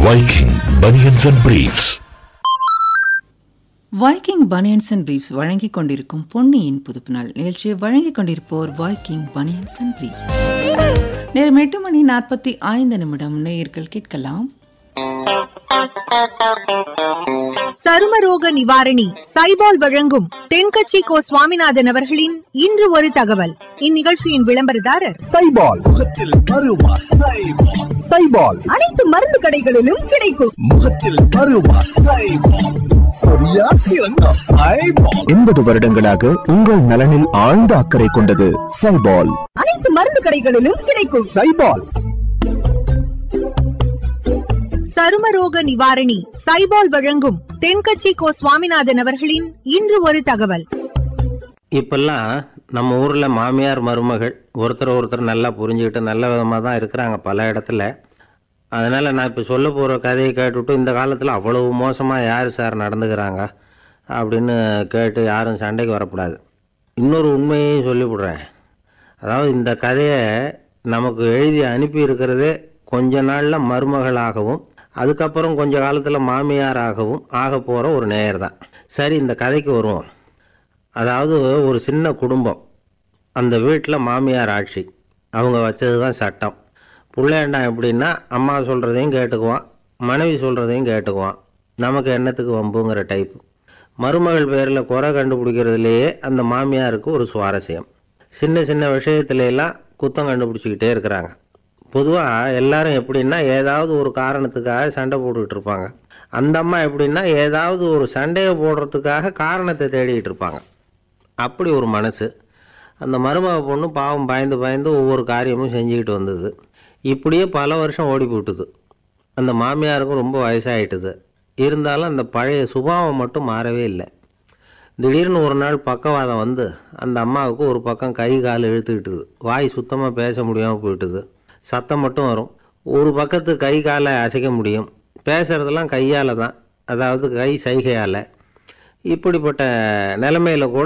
Viking Bunions and Briefs. Viking banians and briefs வழங்கிக் கொண்டிருக்கும் பொன்னியின் புதுப்புநாள் நிகழ்ச்சியை வழங்கிக் கொண்டிருப்போர் வைக்கிங் பனியன்ஸ் அண்ட் பிரீஃப்ஸ் நேரம் எட்டு மணி நாற்பத்தி ஐந்து நிமிடம் நேயர்கள் கேட்கலாம் சருமரோக நிவாரணி சைபால் வழங்கும் தென்கட்சி கோ சுவாமிநாதன் அவர்களின் இன்று ஒரு தகவல் இந்நிகழ்ச்சியின் விளம்பரதாரர் சைபால் முகத்தில் கருவா சைபால் சைபால் அனைத்து மருந்து கடைகளிலும் கிடைக்கும் முகத்தில் கருவா சைபால் சரியா சிறந்த சைபால் எண்பது வருடங்களாக உங்கள் நலனில் ஆழ்ந்த அக்கறை கொண்டது சைபால் அனைத்து மருந்து கடைகளிலும் கிடைக்கும் சைபால் சருமரோக நிவாரணி சைபால் வழங்கும் தென்கட்சி கோ சுவாமிநாதன் அவர்களின் இன்று ஒரு தகவல் இப்பெல்லாம் நம்ம ஊரில் மாமியார் மருமகள் ஒருத்தர் ஒருத்தர் நல்லா புரிஞ்சுக்கிட்டு நல்ல விதமாக தான் இருக்கிறாங்க பல இடத்துல அதனால் நான் இப்போ சொல்ல போகிற கதையை கேட்டுவிட்டு இந்த காலத்தில் அவ்வளவு மோசமாக யார் சார் நடந்துக்கிறாங்க அப்படின்னு கேட்டு யாரும் சண்டைக்கு வரக்கூடாது இன்னொரு உண்மையையும் சொல்லிவிடுறேன் அதாவது இந்த கதையை நமக்கு எழுதி அனுப்பி இருக்கிறதே கொஞ்ச நாளில் மருமகளாகவும் அதுக்கப்புறம் கொஞ்ச காலத்தில் மாமியாராகவும் ஆக போகிற ஒரு நேயர் தான் சரி இந்த கதைக்கு வருவோம் அதாவது ஒரு சின்ன குடும்பம் அந்த வீட்டில் மாமியார் ஆட்சி அவங்க வச்சது தான் சட்டம் பிள்ளையண்டா எப்படின்னா அம்மா சொல்கிறதையும் கேட்டுக்குவான் மனைவி சொல்கிறதையும் கேட்டுக்குவான் நமக்கு என்னத்துக்கு வம்புங்கிற டைப் மருமகள் பேரில் குறை கண்டுபிடிக்கிறதுலையே அந்த மாமியாருக்கு ஒரு சுவாரஸ்யம் சின்ன சின்ன விஷயத்துல எல்லாம் குத்தம் கண்டுபிடிச்சிக்கிட்டே இருக்கிறாங்க பொதுவாக எல்லாரும் எப்படின்னா ஏதாவது ஒரு காரணத்துக்காக சண்டை போட்டுக்கிட்டு இருப்பாங்க அந்த அம்மா எப்படின்னா ஏதாவது ஒரு சண்டையை போடுறதுக்காக காரணத்தை தேடிக்கிட்டு இருப்பாங்க அப்படி ஒரு மனசு அந்த மருமக பொண்ணு பாவம் பயந்து பயந்து ஒவ்வொரு காரியமும் செஞ்சுக்கிட்டு வந்தது இப்படியே பல வருஷம் ஓடி போட்டுது அந்த மாமியாருக்கும் ரொம்ப வயசாயிட்டுது இருந்தாலும் அந்த பழைய சுபாவம் மட்டும் மாறவே இல்லை திடீர்னு ஒரு நாள் பக்கவாதம் வந்து அந்த அம்மாவுக்கு ஒரு பக்கம் கை கால் இழுத்துக்கிட்டுது வாய் சுத்தமாக பேச முடியாமல் போயிட்டுது சத்தம் மட்டும் வரும் ஒரு பக்கத்து கை காலை அசைக்க முடியும் பேசுகிறதெல்லாம் கையால் தான் அதாவது கை சைகையால் இப்படிப்பட்ட நிலைமையில் கூட